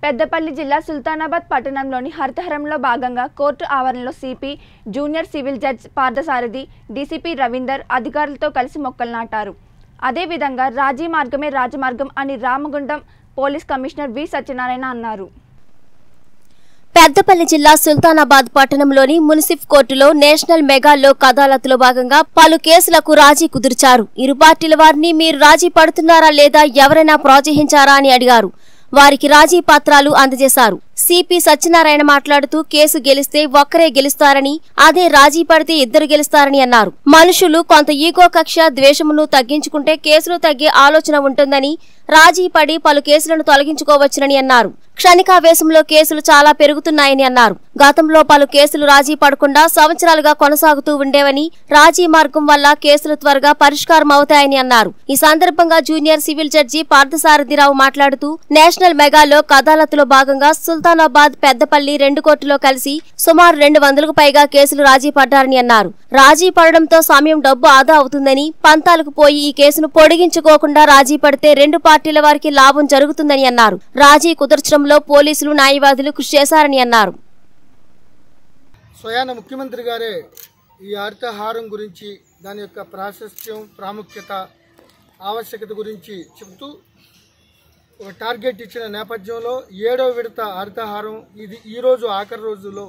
పెద్దపల్లి జిల్లా సుల్తానాబాద్ పట్టణంలోని హరితహరంలో భాగంగా కోర్టు ఆవరణలో CP junior civil judge Parthasarathi DCP Ravinder అధికారులతో కలిసి మొక్కలు నాటారు అదేవిధంగా రాజీ మార్గమే రాజమార్గం అని Ramagundam police commissioner V Satyanarayana అన్నారు పెద్దపల్లి జిల్లా సుల్తానాబాద్ పట్టణంలోని మున్సిఫ్ కోర్టులో నేషనల్ మెగా లోక్ అదాలత్లో భాగంగా పలు కేసులకు రాజీ కుదిర్చారు ఇరు పార్టీల వారిని మీరు రాజీ పడుతున్నారా లేదా ఎవరైనా ప్రోత్సహించారా అని అడిగారు వారికి రాజీ పత్రాలు అందజేశారు సిపి సత్యనారాయణ మాట్లాడుతూ కేసు గెలిస్తే ఒక్కరే గెలుస్తారని అదే రాజీ పడితే ఇద్దరు గెలుస్తారని అన్నారు మనుషులు కొంత ఈగో కక్ష ద్వేషమును తగ్గించుకుంటే కేసులు తగ్గే ఆలోచన ఉంటుందని రాజీ పడి పలు కేసులను తొలగించుకోవచ్చునని అన్నారు క్షణికావేశంలో కేసులు చాలా పెరుగుతున్నాయని అన్నారు గతంలో పలు కేసులు రాజీ పడకుండా సంవత్సరాలుగా కొనసాగుతూ ఉండేవని రాజీ మార్గం వల్ల కేసులు త్వరగా పరిష్కారం అవుతాయని అన్నారు ఈ సందర్భంగా జూనియర్ సివిల్ జడ్జి పార్థసారథిరావు మాట్లాడుతూ నేషనల్ మెగా లోక్ అదాలత్లో భాగంగా సుల్తానాబాద్ పెద్దపల్లి రెండు కోర్టులో కలిసి సుమారు రెండు వందలకు పైగా కేసులు రాజీ పడ్డారని అన్నారు రాజీ పడడంతో సమయం డబ్బు ఆదా అవుతుందని పంతాలకు పోయి ఈ కేసును పొడిగించుకోకుండా రాజీ పడితే రెండు పార్టీల వారికి లాభం జరుగుతుందని అన్నారు రాజీ కుదర్చడంలో పోలీసులు న్యాయవాదులు కృషి చేశారని అన్నారు స్వయాన ముఖ్యమంత్రి గారే ఈ హరితహారం గురించి దాని యొక్క ప్రాశస్త్యం ప్రాముఖ్యత ఆవశ్యకత గురించి చెబుతూ ఒక టార్గెట్ ఇచ్చిన నేపథ్యంలో ఏడో విడత హరితహారం ఇది ఈరోజు ఆఖరి రోజులో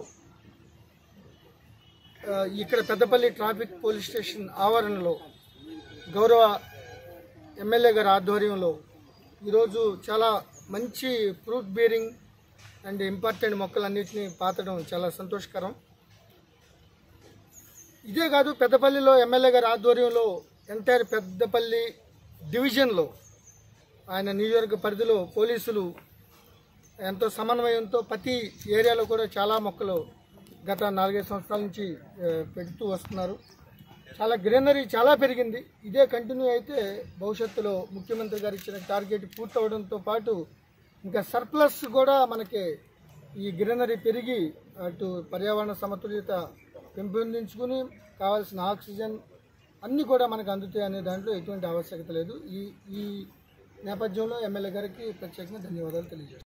ఆ, ఇక్కడ పెద్దపల్లి ట్రాఫిక్ పోలీస్ స్టేషన్ ఆవరణలో గౌరవ ఎమ్మెల్యే గారి ఆధ్వర్యంలో ఈరోజు చాలా మంచి ఫ్రూట్ బీరింగ్ అండ్ ఇంపార్టెంట్ మొక్కలన్నింటినీ పాతడం చాలా సంతోషకరం ఇదే కాదు పెద్దపల్లిలో ఎమ్మెల్యే గారి ఆధ్వర్యంలో ఎంటైర్ పెద్దపల్లి డివిజన్లో ఆయన నియోజకవర్గ పరిధిలో పోలీసులు ఎంతో సమన్వయంతో ప్రతి ఏరియాలో కూడా చాలా మొక్కలు గత నాలుగైదు సంవత్సరాల నుంచి ఆ, పెడుతూ వస్తున్నారు చాలా గ్రీనరీ చాలా పెరిగింది ఇదే కంటిన్యూ అయితే భవిష్యత్తులో ముఖ్యమంత్రి గారు ఇచ్చిన టార్గెట్ పూర్తవడంతో పాటు ఇంకా సర్ప్లస్ కూడా మనకి ఈ గ్రీనరీ పెరిగి అటు పర్యావరణ సమతుల్యత పెంపొందించుకుని కావాల్సిన ఆక్సిజన్ అన్నీ కూడా మనకు అందుతాయి అనే దాంట్లో ఎటువంటి ఆవశ్యకత లేదు ఈ ఈ నేపథ్యంలో ఎమ్మెల్యే గారికి ప్రత్యేకంగా ధన్యవాదాలు తెలియజేస్తాను